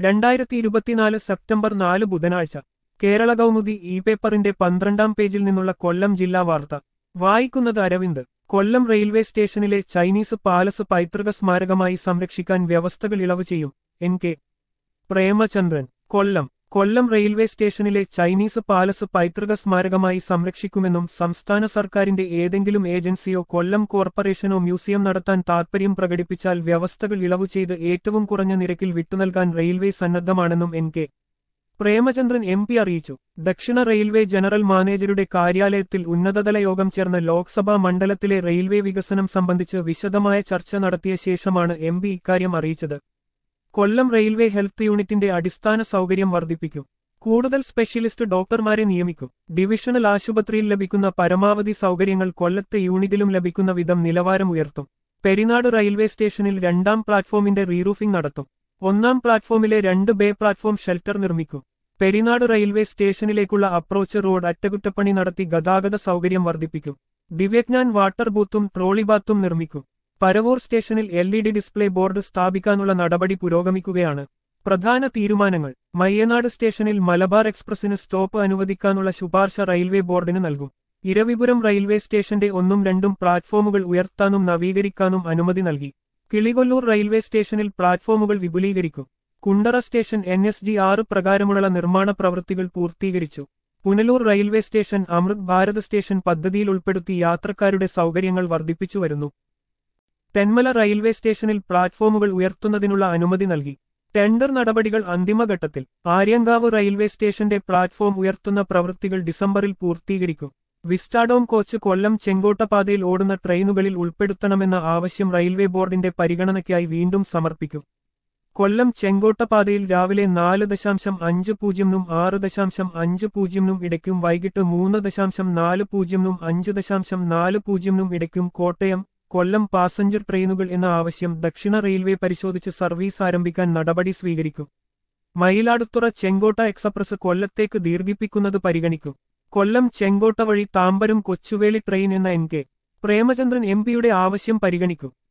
രണ്ടായിരത്തി ഇരുപത്തിനാല് സെപ്റ്റംബർ നാല് ബുധനാഴ്ച കേരള കൗമുദി ഇ പേപ്പറിന്റെ പന്ത്രണ്ടാം പേജിൽ നിന്നുള്ള കൊല്ലം ജില്ലാ വാർത്ത വായിക്കുന്നത് അരവിന്ദ് കൊല്ലം റെയിൽവേ സ്റ്റേഷനിലെ ചൈനീസ് പാലസ് പൈതൃക സ്മാരകമായി സംരക്ഷിക്കാൻ വ്യവസ്ഥകൾ ഇളവ് ചെയ്യും N K Premachandran Kollam Kollam railway സ്റ്റേഷനിലെ ചൈനീസ് പാലസ് പൈതൃക സ്മാരകമായി സംരക്ഷിക്കുമെന്നും സംസ്ഥാന സർക്കാരിന്റെ ഏതെങ്കിലും ഏജൻസിയോ കൊല്ലം കോർപ്പറേഷനോ മ്യൂസിയം നടത്താൻ താൽപര്യം പ്രകടിപ്പിച്ചാൽ വ്യവസ്ഥകൾ ഇളവു ചെയ്ത് ഏറ്റവും കുറഞ്ഞ നിരക്കിൽ വിട്ടുനൽകാൻ റെയിൽവേ സന്നദ്ധമാണെന്നും N K Premachandran M P അറിയിച്ചു ദക്ഷിണ റെയിൽവേ ജനറൽ മാനേജരുടെ കാര്യാലയത്തിൽ ഉന്നതതല യോഗം ചേർന്ന് ലോക്സഭാ മണ്ഡലത്തിലെ റെയിൽവേ വികസനം സംബന്ധിച്ച് വിശദമായ ചർച്ച നടത്തിയ ശേഷമാണ് എം പി ഇക്കാര്യം അറിയിച്ചത് കൊല്ലം റെയിൽവേ ഹെൽത്ത് യൂണിറ്റിന്റെ അടിസ്ഥാന സൗകര്യം വർദ്ധിപ്പിക്കും കൂടുതൽ സ്പെഷ്യലിസ്റ്റ് ഡോക്ടർമാരെ നിയമിക്കും ഡിവിഷണൽ ആശുപത്രിയിൽ ലഭിക്കുന്ന പരമാവധി സൗകര്യങ്ങൾ കൊല്ലത്തെ യൂണിറ്റിലും ലഭിക്കുന്ന വിധം നിലവാരം ഉയർത്തും പെരിനാട് റെയിൽവേ സ്റ്റേഷനിൽ രണ്ടാം പ്ലാറ്റ്ഫോമിന്റെ റീറൂഫിംഗ് നടത്തും ഒന്നാം പ്ലാറ്റ്ഫോമിലെ രണ്ട് ബേ പ്ലാറ്റ്ഫോം ഷെൽട്ടർ നിർമ്മിക്കും പെരിനാട് റെയിൽവേ സ്റ്റേഷനിലേക്കുള്ള അപ്രോച്ച് റോഡ് അറ്റകുറ്റപ്പണി നടത്തി ഗതാഗത സൗകര്യം വർദ്ധിപ്പിക്കും ദിവ്യജ്ഞാൻ വാട്ടർ ബൂത്തും ട്രോളി ബാത്തും നിർമ്മിക്കും പരവൂർ സ്റ്റേഷനിൽ L E D display board സ്ഥാപിക്കാനുള്ള നടപടി പുരോഗമിക്കുകയാണ് പ്രധാന തീരുമാനങ്ങൾ മയ്യനാട് സ്റ്റേഷനിൽ മലബാർ എക്സ്പ്രസിന് സ്റ്റോപ്പ് അനുവദിക്കാനുള്ള ശുപാർശ റെയിൽവേ ബോർഡിന് നൽകും ഇരവിപുരം റെയിൽവേ സ്റ്റേഷന്റെ ഒന്നും രണ്ടും പ്ലാറ്റ്ഫോമുകൾ ഉയർത്താനും നവീകരിക്കാനും അനുമതി നൽകി കിളികൊല്ലൂർ റെയിൽവേ സ്റ്റേഷനിൽ പ്ലാറ്റ്ഫോമുകൾ വിപുലീകരിക്കും Kundara station N S G ആറ് പ്രകാരമുള്ള നിർമ്മാണ പ്രവൃത്തികൾ പൂർത്തീകരിച്ചു Punalur railway station Amrit Bharat station പദ്ധതിയിൽ ഉൾപ്പെടുത്തി യാത്രക്കാരുടെ സൗകര്യങ്ങൾ വർദ്ധിപ്പിച്ചു വരുന്നു തെന്മല റെയിൽവേ സ്റ്റേഷനിൽ പ്ലാറ്റ്ഫോമുകൾ ഉയർത്തുന്നതിനുള്ള അനുമതി നൽകി ടെൻഡർ നടപടികൾ അന്തിമഘട്ടത്തിൽ ആര്യങ്കാവ് റെയിൽവേ സ്റ്റേഷന്റെ പ്ലാറ്റ്ഫോം ഉയർത്തുന്ന പ്രവൃത്തികൾ ഡിസംബറിൽ പൂർത്തീകരിക്കും വിസ്റ്റാഡോം കോച്ച് കൊല്ലം ചെങ്കോട്ട പാതയിൽ ഓടുന്ന ട്രെയിനുകളിൽ ഉൾപ്പെടുത്തണമെന്ന ആവശ്യം റെയിൽവേ ബോർഡിന്റെ പരിഗണനയ്ക്കായി വീണ്ടും സമർപ്പിക്കും കൊല്ലം ചെങ്കോട്ട പാതയിൽ രാവിലെ നാല് ദശാംശം അഞ്ച് പൂജ്യംനും ആറ് ദശാംശം അഞ്ച് പൂജ്യംനും ഇടയ്ക്കും വൈകിട്ട് മൂന്ന് ദശാംശം നാല് പൂജ്യംനും അഞ്ച് ദശാംശം നാല് പൂജ്യംനും ഇടയ്ക്കും കോട്ടയം കൊല്ലം പാസഞ്ചർ ട്രെയിനുകൾ എന്ന ആവശ്യം ദക്ഷിണ റെയിൽവേ പരിശോധിച്ച് സർവീസ് ആരംഭിക്കാൻ നടപടി സ്വീകരിക്കും മയിലാടുത്തുറ ചെങ്കോട്ട എക്സ്പ്രസ് കൊല്ലത്തേക്ക് ദീർഘിപ്പിക്കുന്നത് പരിഗണിക്കും കൊല്ലം ചെങ്കോട്ട വഴി താമ്പരം കൊച്ചുവേളി ട്രെയിൻ എന്ന എൻ കെ പ്രേമചന്ദ്രൻ എം പിയുടെ ആവശ്യം പരിഗണിക്കും